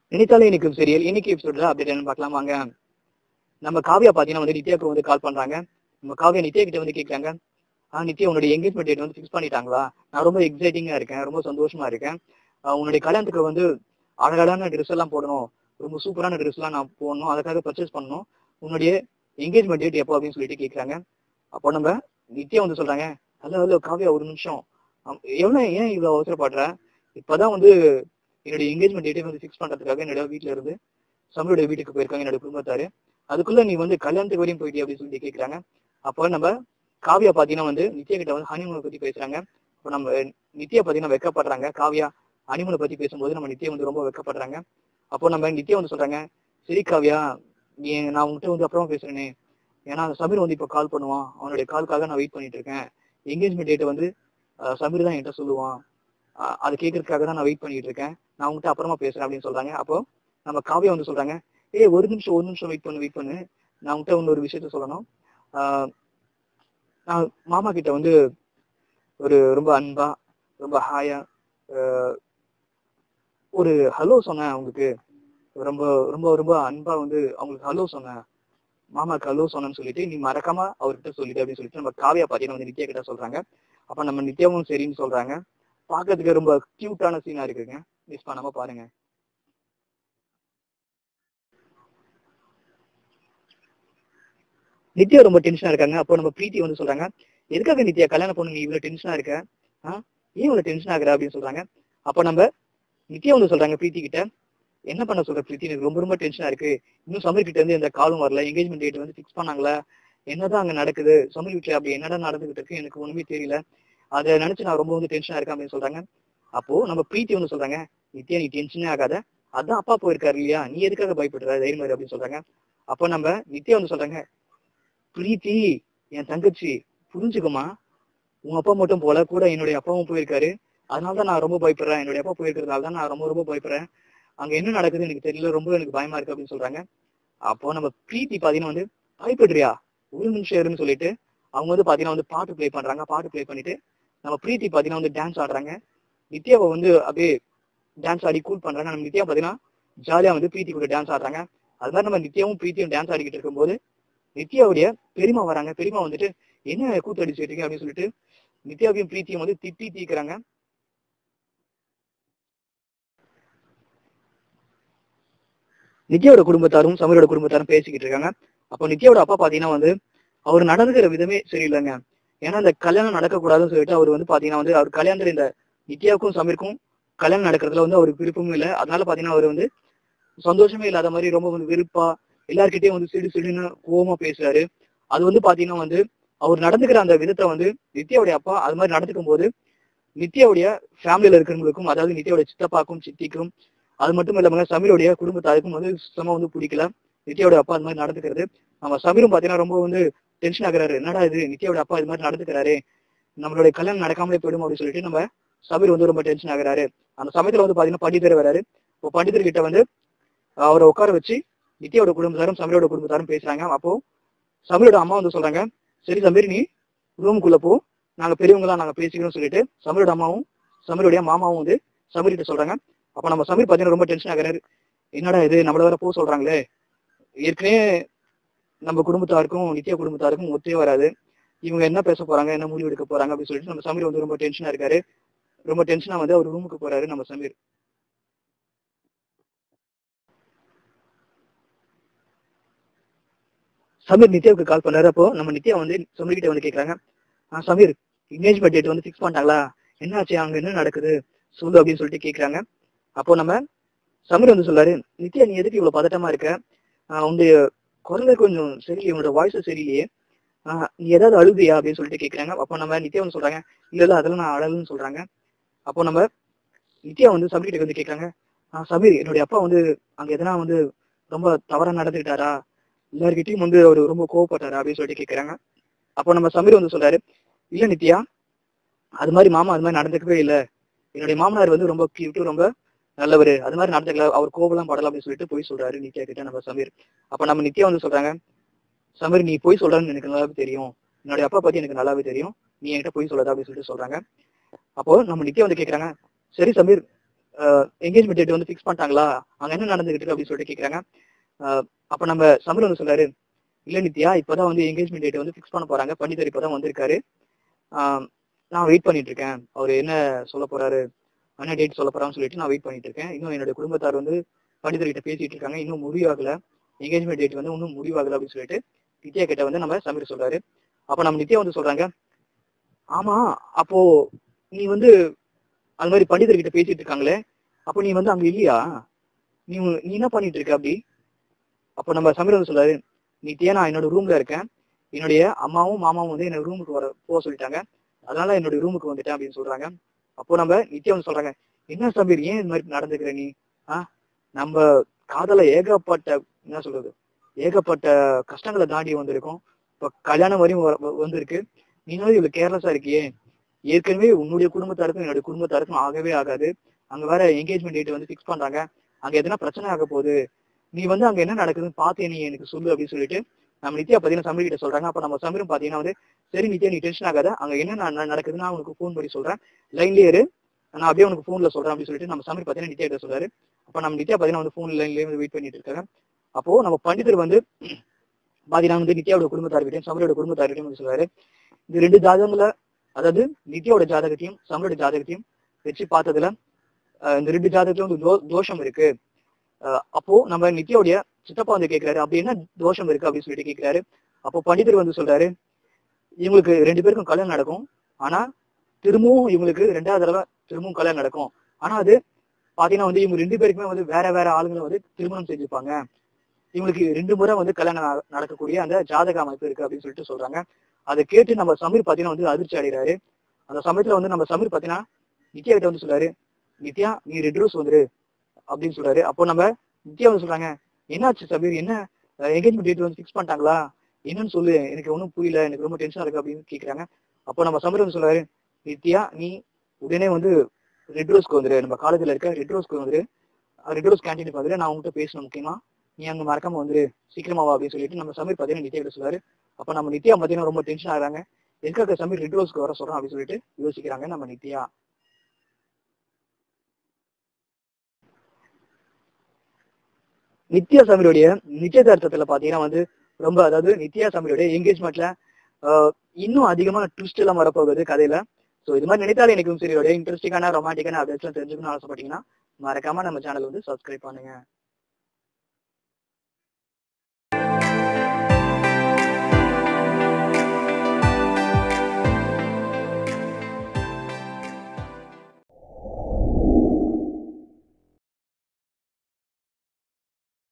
நினைத்தாலே இனிக்கும் சீரியல் இன்னைக்கு எபிசோட்ல அப்டேட் என்ன பார்க்கலாம் வாங்க நம்ம காவியா பாத்தீங்கன்னா வந்து நித்யாவுக்கு வந்து கால் பண்றாங்க நம்ம காவியா நித்யா கிட்ட வந்து கேட்கறாங்க ஆஹ் நித்யா உன்னுடைய எங்கேஜ்மெண்ட் டேட் வந்து ஃபிக்ஸ் பண்ணிட்டாங்களா நான் ரொம்ப எக்ஸைட்டிங்கா இருக்கேன் ரொம்ப சந்தோஷமா இருக்கேன் ஆஹ் உன்னுடைய கல்யாணத்துக்கு வந்து அழகழகான ட்ரெஸ் எல்லாம் போடணும் ரொம்ப சூப்பரான ட்ரெஸ் எல்லாம் நான் போடணும் அதுக்காக பர்ச்சேஸ் பண்ணணும் உன்னுடைய எங்கேஜ்மெண்ட் டேட் எப்போ அப்படின்னு சொல்லிட்டு கேட்கறாங்க அப்போ நம்ம நித்யா வந்து சொல்றாங்க ஹலோ ஹலோ காவியா ஒரு நிமிஷம் ஆம், எவ்வளவு ஏன் இவ்வளவு அவசரப்படுற இப்பதான் வந்து என்னுடைய எங்கேஜ்மெண்ட் டேட்டை வந்து ஃபிக்ஸ் பண்றதுக்காக என்னோட வீட்ல இருந்து சமயோட வீட்டுக்கு போயிருக்காங்க என்னோட குடும்பத்தாரு அதுக்குள்ள நீ வந்து கல்யாணத்துக்கு வரையும் போயிட்டியா அப்படின்னு சொல்லி கேட்கறாங்க அப்போ நம்ம காவியா பாத்தீங்கன்னா வந்து நித்யா கிட்ட வந்து ஹனிமூனை பத்தி பேசுறாங்க அப்போ நம்ம நித்யா பாத்தீங்கன்னா வெக்கப்படுறாங்க காவியா ஹனிமூனை பத்தி பேசும்போது நம்ம நித்யா வந்து ரொம்ப வெக்கப்படுறாங்க அப்போ நம்ம நித்யா வந்து சொல்றாங்க சரி காவியா நீ நான் உங்ககிட்ட வந்து அப்புறமா பேசுறேனே ஏன்னா சமீர் வந்து இப்போ கால் பண்ணுவான் அவனுடைய காலுக்காக நான் வெயிட் பண்ணிட்டு இருக்கேன் எங்கேஜ்மெண்ட் டேட்டை வந்து அஹ், சமீர் தான் என்கிட்ட சொல்லுவான் அஹ், அது கேட்கறதுக்காக தான் நான் வெயிட் பண்ணிட்டு இருக்கேன் நான் உங்ககிட்ட அப்புறமா பேசுறேன் அப்படின்னு சொல்றாங்க அப்போ நம்ம காவியா வந்து சொல்றாங்க ஏய் ஒரு நிமிஷம் ஒரு நிமிஷம் வெயிட் பண்ணு வெயிட் பண்ணு நான் உங்ககிட்ட இன்னொரு விஷயத்த சொல்லணும் ஆஹ் நான் மாமா கிட்ட வந்து ஒரு ரொம்ப அன்பா ரொம்ப ஹாயா ஆஹ் ஒரு ஹலோ சொன்னேன் அவங்களுக்கு ரொம்ப ரொம்ப ரொம்ப அன்பா வந்து அவங்களுக்கு ஹலோ சொன்னேன் மாமாக்கு ஹலோ சொன்னேன்னு சொல்லிட்டு நீ மறக்காம அவர்கிட்ட சொல்லிட்டு அப்படின்னு சொல்லிட்டு நம்ம காவியா பாத்தீங்கன்னா வந்து நித்யா கிட்ட சொல்றாங்க அப்ப நம்ம நித்யாவும் சரின்னு சொல்றாங்க பாக்குறதுக்கு ரொம்ப கியூட்டான சீனா இருக்குங்க மிஸ் பண்ணாம பாருங்க நித்யா ரொம்ப டென்ஷனா இருக்காங்க அப்போ நம்ம பிரீத்தி வந்து சொல்றாங்க எதுக்காக நித்யா கல்யாணம் பொண்ணு நீ இவ்வளவு டென்ஷனா இருக்க ஆ ஏன் இவ்வளவு டென்ஷன் ஆகுற அப்படின்னு சொல்றாங்க அப்போ நம்ம நித்யா வந்து சொல்றாங்க பிரீத்தி கிட்ட என்ன பண்ண சொல்ற பிரீத்தி எனக்கு ரொம்ப ரொம்ப டென்ஷனா இருக்கு இன்னும் சமீர் கிட்ட இருந்து எந்த காலும் வரல எங்கேஜ்மெண்ட் டேட் வந்து ஃபிக்ஸ் பண்ணாங்களா என்னதான் அங்க நடக்குது சமீர் வீட்டுல அப்படி என்னடா நடந்துகிட்டு இருக்கு எனக்கு ஒண்ணுமே தெரியல அதை நினைச்சு நான் ரொம்ப வந்து டென்ஷனா இருக்கேன் அப்படின்னு சொல்றாங்க அப்போ நம்ம பிரீத்தி வந்து சொல்றாங்க நித்யா நீ டென்ஷனே ஆகாத அதான் அப்பா போயிருக்காரு இல்லையா நீ எதுக்காக பயப்படுற தைரியம் இரு அப்படின்னு சொல்றாங்க அப்போ நம்ம நித்யா வந்து சொல்றாங்க பிரீத்தி என் தங்கச்சி புரிஞ்சுக்குமா உங்க அப்பா மட்டும் போல கூட என்னுடைய அப்பாவும் போயிருக்காரு அதனால தான் நான் ரொம்ப பயப்படுறேன் என்னுடைய அப்பா போயிருக்கிறதுனால தான் நான் ரொம்ப ரொம்ப பயப்படுறேன் அங்க என்ன நடக்குது எனக்கு தெரியல ரொம்ப எனக்கு பயமா இருக்கு அப்படின்னு சொல்றாங்க அப்போ நம்ம பிரீத்தி பாத்தீங்கன்னா வந்து பயப்படுறியா ஒரு நிமிஷம் இருன்னு சொல்லிட்டு அவங்க வந்து பாத்தீங்கன்னா வந்து பாட்டு ப்ளே பண்றாங்க பாட்டு ப்ளே பண்ணிட்டு நம்ம பிரீத்தி பாத்தீங்கன்னா வந்து டான்ஸ் ஆடுறாங்க நித்யாவை வந்து அப்படியே டான்ஸ் ஆடி கூல் பண்றாங்க நம்ம நித்யா பாத்தீங்கன்னா ஜாலியா வந்து பிரீத்தி கூட டான்ஸ் ஆடுறாங்க அது மாதிரி நம்ம நித்யாவும் பிரீத்தியும் டான்ஸ் ஆடிக்கிட்டு இருக்கும்போது நித்யாவுடைய பெரியமா வராங்க பெரியமா வந்துட்டு என்ன கூத்து அடிச்சுட்டு இருக்கீங்க அப்படின்னு சொல்லிட்டு நித்யாவையும் பிரீத்தியும் வந்து திட்டி தீக்குறாங்க நித்யாவோட குடும்பத்தாரும் சமீரோட குடும்பத்தாரும் பேசிக்கிட்டு இருக்காங்க அப்போ நித்யாவோட அப்பா பாத்தீங்கன்னா வந்து அவர் நடந்துக்கிற விதமே சரியில்லைங்க ஏன்னா இந்த கல்யாணம் நடக்கக்கூடாதுன்னு சொல்லிட்டு அவர் வந்து பாத்தீங்கன்னா வந்து அவர் கல்யாணத்துல இந்த நித்யாவுக்கும் சமீருக்கும் கல்யாணம் நடக்கிறதுல வந்து அவருக்கு விருப்பமும் இல்லை அதனால பாத்தீங்கன்னா அவர் வந்து சந்தோஷமே இல்லாத மாதிரி ரொம்ப வந்து வெறுப்பா எல்லார்கிட்டயும் வந்து சிடு சிடுன்னு கோவமா பேசுறாரு அது வந்து பாத்தீங்கன்னா வந்து அவர் நடந்துக்கிற அந்த விதத்தை வந்து நித்யாவுடைய அப்பா அது மாதிரி நடந்துக்கும் போது நித்யாவுடைய ஃபேமிலியில இருக்கிறவங்களுக்கும் அதாவது நித்யாவுடைய சித்தப்பாக்கும் சித்திக்கும் அது மட்டும் இல்லாம சமீருடைய குடும்பத்தாருக்கும் வந்து சுத்தமா வந்து பிடிக்கல நித்யாவுடைய அப்பா அது மாதிரி நடந்துக்கிறது நம்ம சமீரும் பாத்தீங்கன்னா ரொம்ப வந்து டென்ஷன் ஆகுறாரு என்னடா இது நித்யாவுடைய அப்பா இது மாதிரி நடந்துக்கிறாரு நம்மளுடைய கல்யாணம் நடக்காமலே போயிடும் அப்படின்னு சொல்லிட்டு நம்ம சமீர் வந்து ரொம்ப டென்ஷன் ஆகுறாரு அந்த சமயத்துல வந்து பாத்தீங்கன்னா பண்டிதர் வராரு இப்போ பண்டிதர் கிட்ட வந்து அவரை உட்கார வச்சு நித்யாவோட குடும்பத்தாரும் சமீரோட குடும்பத்தாரும் பேசுறாங்க அப்போ சமீரோட அம்மா வந்து சொல்றாங்க சரி சமீர் நீ ரூமுக்குள்ள போ நாங்க பெரியவங்களா நாங்க பேசிக்கிறோம் சொல்லிட்டு சமீரோட அம்மாவும் சமீருடைய மாமாவும் வந்து சமீர் கிட்ட சொல்றாங்க அப்ப நம்ம சமீர் பாத்தீங்கன்னா ரொம்ப டென்ஷன் ஆகுறாரு என்னடா இது நம்மள வேற போ சொல்றாங்களே ஏற்கனவே நம்ம குடும்பத்தாருக்கும் நித்யா குடும்பத்தாருக்கும் ஒத்தே வராது இவங்க என்ன பேச போறாங்க என்ன முடிவு எடுக்க போறாங்க அப்படின்னு சொல்லிட்டு நம்ம சமீர் வந்து ரொம்ப டென்ஷனா இருக்காரு ரொம்ப டென்ஷனா வந்து அவர் ரூமுக்கு போறாரு நம்ம சமீர் சமீர் நித்யாவுக்கு கால் பண்ணாரு அப்போ நம்ம நித்யா வந்து சமீர் கிட்ட வந்து கேக்குறாங்க ஆ சமீர் என்கேஜ்மெண்ட் டேட் வந்து ஃபிக்ஸ் பண்ணிட்டாங்களா என்னாச்சு அங்க என்ன நடக்குது சொல்லு அப்படின்னு சொல்லிட்டு கேக்குறாங்க அப்போ நம்ம சமீர் வந்து சொல்றாரு நித்யா நீ எதுக்கு இவ்வளவு பதட்டமா இருக்க ஆஹ் உன்னுடைய குரல கொஞ்சம் சரியில்லையே உன்னோட வாய்ஸ் சரியில்லையே ஆஹ் நீ ஏதாவது அழுதியா அப்படின்னு சொல்லிட்டு கேக்குறாங்க அப்போ நம்ம நித்யா வந்து சொல்றாங்க இல்ல இல்ல அதெல்லாம் நான் அழலுன்னு சொல்றாங்க அப்போ நம்ம நித்யா வந்து சமீர் கிட்ட வந்து கேக்குறாங்க ஆஹ் சமீர் என்னுடைய அப்பா வந்து அங்க எதனா வந்து ரொம்ப தவறா நடந்துக்கிட்டாரா எல்லார்கிட்டயும் வந்து அவர் ரொம்ப கோவப்பட்டாரா அப்படின்னு சொல்லிட்டு கேக்குறாங்க அப்போ நம்ம சமீர் வந்து சொல்றாரு இல்ல நித்யா அது மாதிரி மாமா அது மாதிரி நடந்துக்கவே இல்ல என்னுடைய மாமனார் வந்து ரொம்ப கியூட்டு ரொம்ப நல்லவர் அது மாதிரி நடந்துக்கல அவர் கோவலாம் படலாம் அப்படின்னு சொல்லிட்டு போய் சொல்றாரு நித்யா கிட்ட நம்ம சமீர் அப்ப நம்ம நித்யா வந்து சொல்றாங்க சமீர் நீ போய் சொல்றன்னு எனக்கு நல்லாவே தெரியும் என்னுடைய அப்பா பத்தி எனக்கு நல்லாவே தெரியும் நீ என்கிட்ட போய் சொல்லாத அப்படின்னு சொல்லிட்டு சொல்றாங்க அப்போ நம்ம நித்யா வந்து கேக்குறாங்க சரி சமீர் என்கேஜ்மெண்ட் டேட் வந்து ஃபிக்ஸ் பண்ணிட்டாங்களா அங்க என்ன நடந்துகிட்டு இருக்கு அப்படின்னு சொல்லிட்டு கேக்குறாங்க அஹ் அப்ப நம்ம சமீர் வந்து சொல்றாரு இல்ல நித்யா இப்பதான் வந்து என்கேஜ்மெண்ட் டேட் வந்து ஃபிக்ஸ் பண்ண போறாங்க பண்டிதர் இப்பதான் வந்திருக்காரு ஆஹ் நான் வெயிட் பண்ணிட்டு இருக்கேன் அவர் என்ன சொல்ல போறாரு என்ன டேட் சொல்ல போறான்னு சொல்லிட்டு நான் வெயிட் பண்ணிட்டு இருக்கேன் இன்னும் என்னோட குடும்பத்தார் வந்து பண்டிதர்கிட்ட பேசிட்டு இருக்காங்க இன்னும் முடிவாகல என்கேஜ்மெண்ட் டேட் வந்து இன்னும் முடிவாகல அப்படின்னு சொல்லிட்டு நித்யா கிட்ட வந்து நம்ம சமீர் சொல்றாரு அப்ப நம்ம நித்யா வந்து சொல்றாங்க ஆமா அப்போ நீ வந்து அது மாதிரி பண்டிதர்கிட்ட பேசிட்டு இருக்காங்களே அப்போ நீ வந்து அங்க இல்லையா நீ நீ என்ன பண்ணிட்டு இருக்க அப்படி அப்போ நம்ம சமீர் வந்து சொல்றாரு நித்யா நான் என்னோட ரூம்ல இருக்கேன் என்னுடைய அம்மாவும் மாமாவும் வந்து என்னோட ரூமுக்கு வர போக சொல்லிட்டாங்க அதனால என்னுடைய ரூமுக்கு வந்துட்டேன் அப்படின்னு சொல்றாங்க அப்போ நம்ம நித்யா வந்து சொல்றாங்க என்ன சமீர் ஏன் இந்த மாதிரி நடந்துக்கிற நீ ஆ நம்ம காதல ஏகப்பட்ட என்ன சொல்றது ஏகப்பட்ட கஷ்டங்களை தாண்டி வந்திருக்கோம் இப்ப கல்யாணம் வரையும் வ- வந்திருக்கு நீ வந்து இவ்வளவு கேர்லெஸ்ஸா இருக்கியே ஏற்கனவே உன்னுடைய குடும்பத்தாருக்கும் என்னுடைய குடும்பத்தாருக்கும் ஆகவே ஆகாது அங்க வேற என்கேஜ்மெண்ட் டேட் வந்து ஃபிக்ஸ் பண்றாங்க அங்க எதனா பிரச்சனை ஆக போகுது நீ வந்து அங்க என்ன நடக்குதுன்னு பார்த்து நீ எனக்கு சொல்லு அப்படின்னு சொல்லிட்டு நம்ம நித்யா பாத்தீங்கன்னா சமீர் கிட்ட சொல்றாங்க அப்ப நம்ம சமீரும் பாத்தீங்கன்னா வந்து சரி நித்யா நீ டென்ஷன் ஆகாத அங்க என்ன ந- நடக்குதுன்னு நான் உனக்கு ஃபோன் பண்ணி சொல்றேன் லைன்லயே இரு நான் அப்படியே உனக்கு ஃபோன்ல சொல்றேன் அப்படின்னு சொல்லிட்டு நம்ம சமீர் பாத்தீங்கன்னா நித்யா கிட்ட சொல்றாரு அப்ப நம்ம நித்யா பாத்தீங்கன்னா வந்து ஃபோன் லைன்லயே வந்து வெயிட் பண்ணிட்டு இருக்காங்க அப்போ நம்ம பண்டிதர் வந்து பாத்தீங்கன்னா வந்து நித்யாவோட குடும்பத்தார்கிட்டையும் சமரோட குடும்பத்தார்கிட்டையும் வந்து சொல்றாரு இந்த ரெண்டு ஜாதகங்கள அதாவது நித்யாவோட ஜாதகத்தையும் சமரோட ஜாதகத்தையும் வச்சு பார்த்ததுல அஹ், இந்த ரெண்டு ஜாதகத்திலும் வந்து தோ- தோஷம் இருக்கு அஹ், அப்போ நம்ம நித்யாவுடைய சித்தப்பா வந்து கேட்கிறாரு அப்படி என்ன தோஷம் இருக்கு அப்படின்னு சொல்லிட்டு கேட்கிறாரு அப்போ பண்டிதர் வந்து சொல்றாரு இவங்களுக்கு ரெண்டு பேருக்கும் கல்யாணம் நடக்கும் ஆனா திரும்பவும் இவங்களுக்கு ரெண்டாவது தடவை திரும்பவும் கல்யாணம் நடக்கும் ஆனா அது பாத்தீங்கன்னா வந்து இவங்க ரெண்டு பேருக்குமே வந்து வேற வேற ஆளுங்களை வந்து திருமணம் செஞ்சுப்பாங்க இவங்களுக்கு ரெண்டு முறை வந்து கல்யாணம் நா- நடக்கக்கூடிய அந்த ஜாதக அமைப்பு இருக்கு அப்படின்னு சொல்லிட்டு சொல்றாங்க அதை கேட்டு நம்ம சமீர் பாத்தீங்கன்னா வந்து அதிர்ச்சி அடைகிறாரு அந்த சமயத்துல வந்து நம்ம சமீர் பாத்தீங்கன்னா நித்யா கிட்ட வந்து சொல்றாரு நித்யா நீ ரெட் ரோஸ் வந்துரு அப்படின்னு சொல்றாரு அப்போ நம்ம நித்யா வந்து சொல்றாங்க என்னாச்சு சமீர் என்ன என்கேஜ்மெண்ட் டேட் வந்து ஃபிக்ஸ் பண்ணிட்டாங்களா என்னன்னு சொல்லு எனக்கு ஒன்றும் புரியல எனக்கு ரொம்ப டென்ஷனா இருக்கு அப்படின்னு கேக்குறாங்க அப்போ நம்ம சமீர் வந்து சொல்றாரு நித்யா நீ உடனே வந்து ரெட் ரோஸ்க்கு வந்துரு நம்ம காலேஜ்ல இருக்க ரெட் ரோஸ்க்கு வந்துரு ரெட் ரோஸ் கேன்டீனுக்கு வந்துரு நான் உங்ககிட்ட பேசணும் முக்கியமா நீ அங்க மறக்காம வந்துரு சீக்கிரமா வா அப்படின்னு சொல்லிட்டு நம்ம சமீர் பாத்தீங்கன்னா நித்யா கிட்ட சொல்றாரு அப்ப நம்ம நித்யா பாத்தீங்கன்னா ரொம்ப டென்ஷன் ஆகுறாங்க எதுக்காக சமீர் ரெட் ரோஸ்க்கு வர சொல்றோம் அப்படின்னு சொல்லிட்டு யோசிக்கிறாங்க நம்ம நித்யா நித்யா சமீருடைய நிச்சயதார்த்தத்துல பாத்தீங்கன்னா வந்து ரொம்ப அதாவது நித்யா சமீருடைய என்கேஜ்மெண்ட்ல இன்னும் அதிகமான ட்விஸ்ட் எல்லாம் வரப்போகுது கதையில சோ இது மாதிரி நினைத்தாலே எனக்கும் சரி இன்ட்ரெஸ்டிங்கான ரொமான்டிக்கான அப்டேட்ஸ் தெரிஞ்சுக்கணும்னு ஆசைப்பட்டீங்கன்னா மறக்காம நம்ம சேனல் வந்து சப்ஸ்கிரைப் பண்ணுங்க